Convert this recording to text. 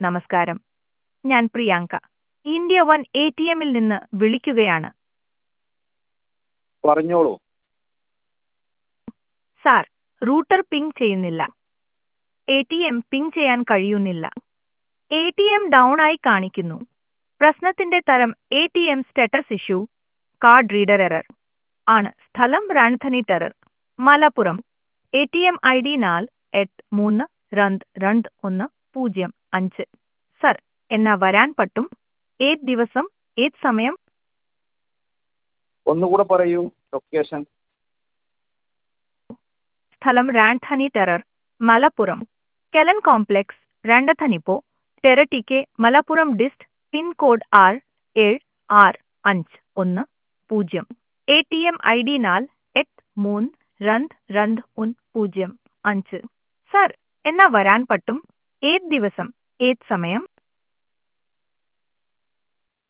നമസ്കാരം ഞാൻ Priyanka India one A T എമ്മിൽ നിന്ന് വിളിക്കുകയാണ് പറഞ്ഞോളൂ സാർ റൂട്ടർ പിങ് ചെയ്യുന്നില്ല എ ടി എം പിങ് ചെയ്യാൻ കഴിയുന്നില്ല എ ടി എം ഡൗൺ ആയി കാണിക്കുന്നു പ്രശ്നത്തിന്റെ തരം A T M status issue card reader error ആണ് സ്ഥലം റാൺധനി ടെറർ Malappuram A T M I D നാൽ എട്ട് മൂന്ന് രണ്ട് രണ്ട് ഒന്ന് പൂജ്യം അഞ്ച് സർ എന്നാ വരാൻ പറ്റും ഏത് ദിവസം ഏത് സമയം ഒന്നുകൂടെ പറയൂ ലൊക്കേഷൻ സ്ഥലം റാൺധനി ടെറർ മലപ്പുറം കെലൻ കോംപ്ലെക്സ് രണ്ടധനിപ്പോ ടെറട്ടിക്കെ മലപ്പുറം ഡിസ്റ്റ് പിൻകോഡ് ആറ് ഏഴ് ആറ് അഞ്ച് ഒന്ന് പൂജ്യം A T M I D നാൽ എട്ട് മൂന്ന് രണ്ട് രണ്ട് ഒന്ന് പൂജ്യം അഞ്ച് സർ എന്നാ വരാൻ പറ്റും ഏത് ദിവസം ഏത് സമയം